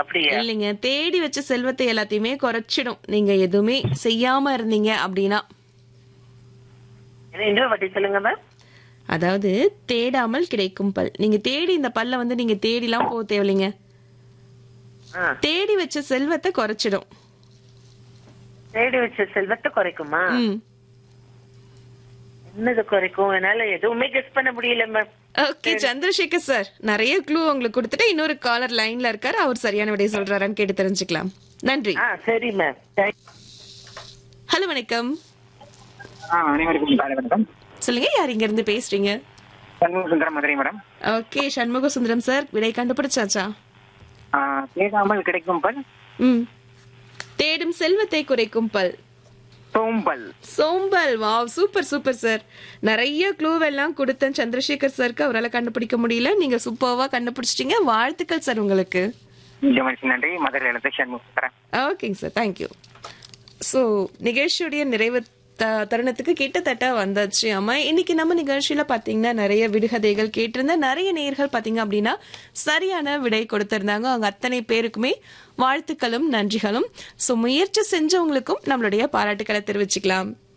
அப்படியா இல்லைங்க தேடி வச்ச செல்வத்தை எல்லாத்தையுமே குறைச்சிடும் நீங்க எதுவுமே செய்யாம இருந்தீங்க அப்படின்னா என்ன இன்னொரு வாட்டி சொல்லுங்க மேம் அதாவது தேடாமல் கிடைக்கும் பல் நீங்க தேடி இந்த பல்ல வந்து நீங்க தேடிலாம் போக தேவையில்லைங்க ஆ, தேடி வச்ச செல்வத்தை குறைச்சிடும் தேடி வச்ச செல்வத்தை குறைக்குமா ம் என்னது குறைக்கும் என்னால எதுவுமே கெஸ் பண்ண முடியல மேம் ஓகே சந்திரசேகர் சார் நிறைய க்ளூ உங்களுக்கு கொடுத்துட்டு இன்னொரு காலர் லைன்ல இருக்காரு அவர் சரியான விடை சொல்றாரான்னு கேட்டு தெரிஞ்சுக்கலாம் நன்றி ஆ சரி மேம் தேங்க் ஹலோ வணக்கம் ஆ அனைவருக்கும் காலை வணக்கம் சொல்லுங்க யார் இங்க இருந்து பேசுறீங்க Shanmuga Sundaram Madurai madam okay Shanmuga Sundaram sir விடை கண்டுபிடிச்சாச்சா ஆ, தேடாமல் கிடைக்கும் பல் ம் தேடும் செல்வத்தை குறைக்கும் பல் சோம்பல் சோம்பல் வாவ் சூப்பர் சூப்பர் சார் நிறைய க்ளூவெல்லாம் கொடுத்தேன் சந்திரசேகர் சாருக்கு அவரால் கண்டுபிடிக்க முடியல நீங்க சூப்பர்வா கண்டுபிடிச்சிட்டீங்க வாழ்த்துக்கள் சார் உங்களுக்கு ஜெமனிக்கு நன்றி மதுரை எழுத்து சண்முக சுந்தரம் ஓகேங்க சார் தேங்க்யூ ஸோ நிகழ்ச்சியுடைய நிறைவு த- தருணத்துக்கு கிட்டத்தட்ட வந்தாச்சு அம்மா இன்னைக்கு நம்ம நிகழ்ச்சியில பாத்தீங்கன்னா நிறைய விடுகதைகள் கேட்டிருந்த நிறைய நேர்கள் பாத்தீங்க அப்படின்னா சரியான விடை கொடுத்திருந்தாங்க அவங்க அத்தனை பேருக்குமே வாழ்த்துக்களும் நன்றிகளும் ஸோ முயற்சி செஞ்சவங்களுக்கும் நம்மளுடைய பாராட்டுக்களை தெரிவிச்சுக்கலாம்